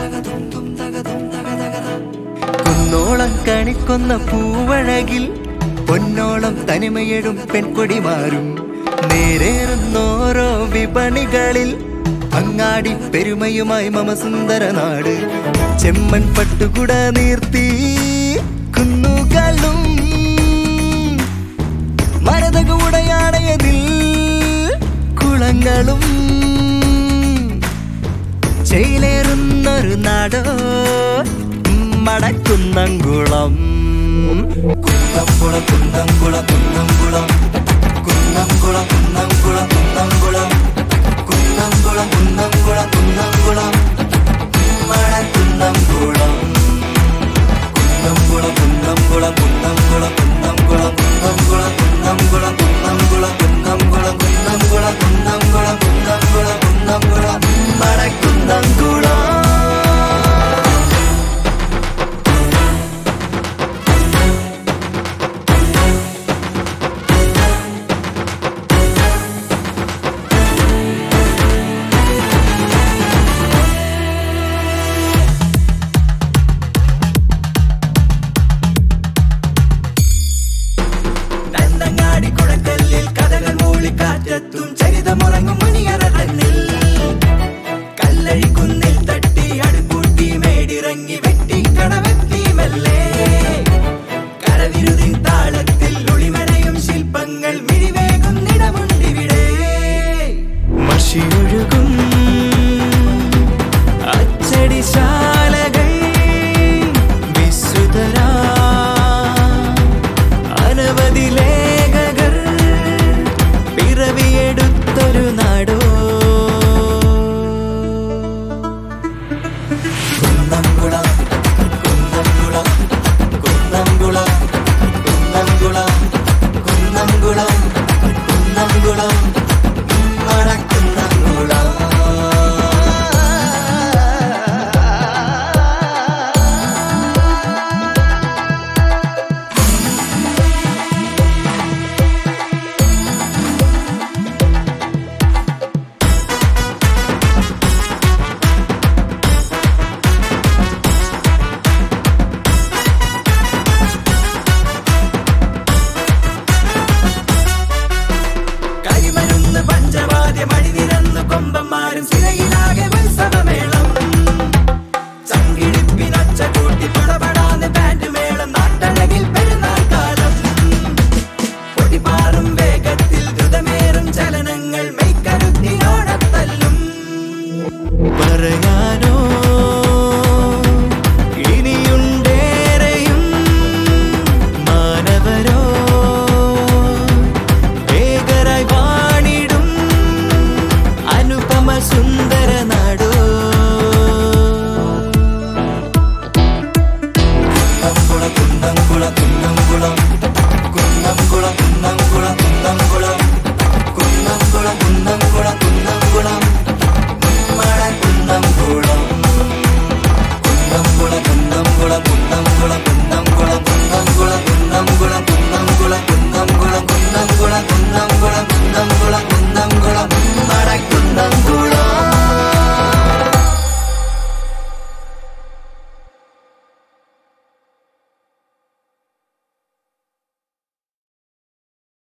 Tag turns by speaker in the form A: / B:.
A: കുന്നോളം കണിക്കൊന്ന പൂവഴകിൽ പൊന്നോളം തനിമയെടും പെൺകൊടി മാറും നേരേറുന്നോരോ വിപണികളിൽ അങ്ങാടി പെരുമയുമായി മമ സുന്ദര നാട് ചെമ്മൺ പട്ടുകുട നീർത്തി കുന്നുകളും മരതക ഉടയാടയതിൽ കുളങ്ങളും ചെയ്ലേറുന്നൊരു നാടോ മടക്കുന്നങ്കുളം കുന്നംകുളം കുന്നംകുളം കുന്നംകുളം കുന്നംകുളം കുന്നംകുളം കുന്നംകുളം കുന്നംകുളം കുന്നംകുളം കുന്നംകുളം മടക്കുന്നങ്കുളം കുന്നംകുളം കുന്നംകുളം കുന്നംകുളം കുന്നംകുളം കുന്നംകുളം കുന്നംകുളം കുന്നംകുളം കുന്നംകുളം കുന്നംകുളം കുന്നംകുളം കുന്നംകുളം കുന്നംകുളം മടക്കുന്നങ്കുളം
B: നന്നങ്ങാടി കുഴക്കല്ലിൽ കഥകൾ മൂളിക്കാറ്റത്തും ചരിതമുറങ്ങും മുനിയറ തന്നിൽ കല്ലഴിക്കുന്നിൽ തട്ടി അടുപ്പൂട്ടി മേടിറങ്ങി വെട്ടി കടവെത്തി മെല്ലെ കരവിരുതിൻ താളത്തിൽ ഒളിമനയും ശില്പങ്ങൾ മിഴിവേകുന്നിടമുണ്ടിവിടെ
A: മഷിയൊഴുകും അച്ചടിശാലകൾ വിശുദ്ധരാ അനവധി ലേഖകർ പിറവിയെടുത്തൊരു നാടോ കുന്നംകുളം